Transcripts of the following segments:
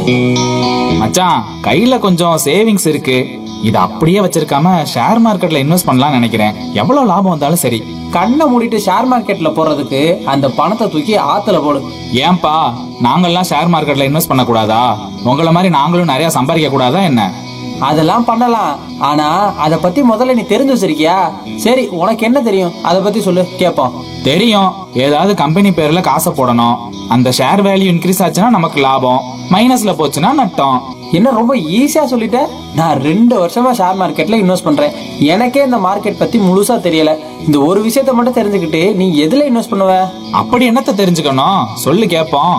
மச்சான் கையில கொஞ்சம் சேவிங்ஸ் இருக்கு இத அப்படியே வச்சிருக்காம ஷேர் மார்க்கெட்ல இன்வெஸ்ட் பண்ணலாம்னு நினைக்கிறேன் எவ்வளவு லாபம் வந்தாலும் சரி கண்ணை மூடிட்டு ஷேர் மார்க்கெட்ல போறதுக்கு அந்த பணத்தை தூக்கி ஆத்துல போடு ஏன்பா நாங்கெல்லாம் ஷேர் மார்க்கெட்ல இன்வெஸ்ட் பண்ண கூடாதா உங்கள மாதிரி நாங்களும் நிறைய சம்பாதிக்க கூடாதா என்ன அதெல்லாம் பண்ணலாம் ஆனா அத பத்தி முதல்ல நீ தெரிஞ்சு வச்சிருக்கியா சரி உனக்கு என்ன தெரியும் அத பத்தி சொல்லு கேப்போம் தெரியும் ஏதாவது கம்பெனி பேர்ல காசை போடணும் அந்த ஷேர் வேல்யூ இன்க்ரீஸ் ஆச்சுன்னா நமக்கு லாபம் மைனஸ்ல போச்சுன்னா நட்டம் என்ன ரொம்ப ஈஸியா சொல்லிட்ட நான் ரெண்டு வருஷமா ஷேர் மார்க்கெட்ல இன்வெஸ்ட் பண்றேன் எனக்கே இந்த மார்க்கெட் பத்தி முழுசா தெரியல இந்த ஒரு விஷயத்த மட்டும் தெரிஞ்சுக்கிட்டு நீ எதுல இன்வெஸ்ட் பண்ணுவ அப்படி என்னத்த தெரிஞ்சுக்கணும் சொல்லு கேப்போம்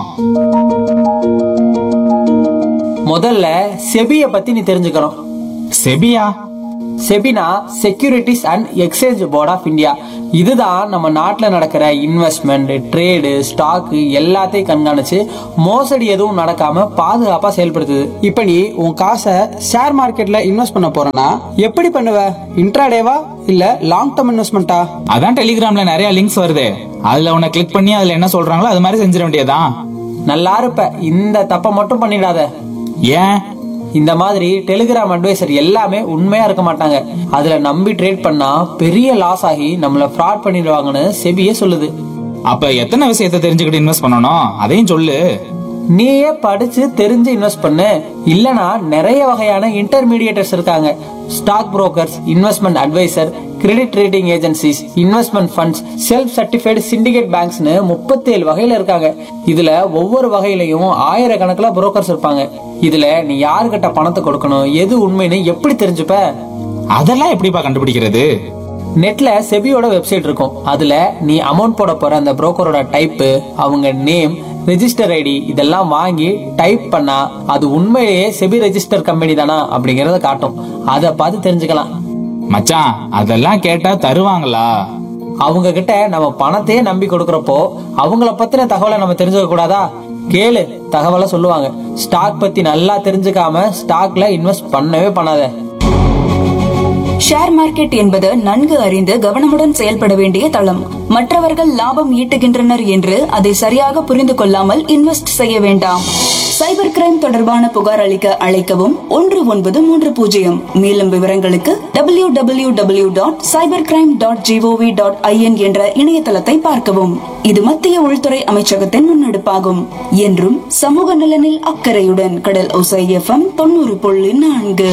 முதல்ல செபிய பத்தி நீ தெரிஞ்சுக்கணும் செபியா செபினா securities and exchange board of India இதுதான் நம்ம நாட்டில் நடக்கிற இன்வெஸ்ட்மெண்ட் ட்ரேடு ஸ்டாக்கு எல்லாத்தையும் கண்காணிச்சு மோசடி எதுவும் நடக்காம பாதுகாப்பா செயல்படுத்துது இப்போ நீ உன் காசை ஷேர் மார்க்கெட்ல இன்வெஸ்ட் பண்ண போறனா எப்படி பண்ணுவ இன்ட்ராடேவா இல்ல லாங் டேர்ம் இன்வெஸ்ட்மெண்ட்டா அதான் டெலிகிராம்ல நிறைய லிங்க்ஸ் வருது அதுல உன்னை கிளிக் பண்ணி அதுல என்ன சொல்றாங்களோ அது மாதிரி செஞ்சிட வேண்டியதான் நல்லா இருப்ப இந்த தப்பை மட்டும் பண்ணிடாத ஏன் இந்த மாதிரி டெலிகிராம் அட்வைசர் எல்லாமே உண்மையா இருக்க மாட்டாங்க அதுல நம்பி ட்ரேட் பண்ணா பெரிய லாஸ் ஆகி நம்மள ஃப்ராட் பண்ணிடுவாங்கன்னு செபியே சொல்லுது அப்ப எத்தனை விஷயத்த தெரிஞ்சுக்கிட்டு இன்வெஸ்ட் பண்ணணும் அதையும் சொல்லு நீயே படிச்சு தெரிஞ்சு இன்வெஸ்ட் பண்ணு இல்லனா நிறைய வகையான இன்டர்மீடியேட்டர்ஸ் இருக்காங்க stock brokers investment advisor credit rating agencies investment funds self certified syndicate பேங்க்ஸ்னு முப்பத்தேழு வகையில இருக்காங்க இதுல ஒவ்வொரு வகையிலையும் ஆயிரக்கணக்கில் புரோக்கர்ஸ் இருப்பாங்க இதுல நீ யாருக்கிட்ட பணத்தை கொடுக்கணும் எது உண்மைன்னு எப்படி தெரிஞ்சுப்ப அதெல்லாம் எப்படிப்பா கண்டுபிடிக்கிறது நெட்ல செபியோட வெப்சைட் இருக்கும் அதுல நீ அமௌண்ட் போட போற அந்த புரோக்கரோட டைப் அவங்க நேம் ரெஜிஸ்டர் ஐடி இதெல்லாம் வாங்கி டைப் பண்ணா அது உண்மையிலேயே செபி ரெஜிஸ்டர் கம்பெனி தானா அப்படிங்கறத காட்டும் அதை பார்த்து தெரிஞ்சுக்கலாம் மச்சான் அதெல்லாம் கேட்டா தருவாங்களா அவங்க கிட்ட நம்ம பணத்தையே நம்பி கொடுக்கறப்போ அவங்கள பத்தின தகவலை நம்ம தெரிஞ்சுக்க கூடாதா கேளு தகவலை சொல்லுவாங்க ஸ்டாக் பத்தி நல்லா தெரிஞ்சுக்காம ஸ்டாக்ல இன்வெஸ்ட் பண்ணவே பண்ணாத ஷேர் மார்க்கெட் என்பது நன்கு அறிந்து கவனமுடன் செயல்பட வேண்டிய தளம் மற்றவர்கள் லாபம் ஈட்டுகின்றனர் என்று அதை சரியாக புரிந்து கொள்ளாமல் இன்வெஸ்ட் செய்ய வேண்டாம் சைபர் கிரைம் தொடர்பான புகார் அளிக்க அழைக்கவும் ஒன்று ஒன்பது மூன்று பூஜ்ஜியம் மேலும் விவரங்களுக்கு W W W dot cyber crime dot G O V dot I N என்ற இணையதளத்தை பார்க்கவும் இது மத்திய உள்துறை அமைச்சகத்தின் முன்னெடுப்பாகும் என்றும் சமூக நலனில் அக்கறையுடன் கடல் ஒசை எஃப்எம் தொண்ணூறு புள்ளி நான்கு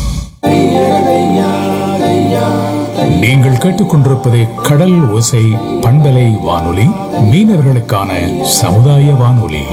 நீங்கள் கேட்டுக்கொண்டிருப்பது கடல் ஓசை பண்பலை வானொலி மீனவர்களுக்கான சமுதாய வானொலி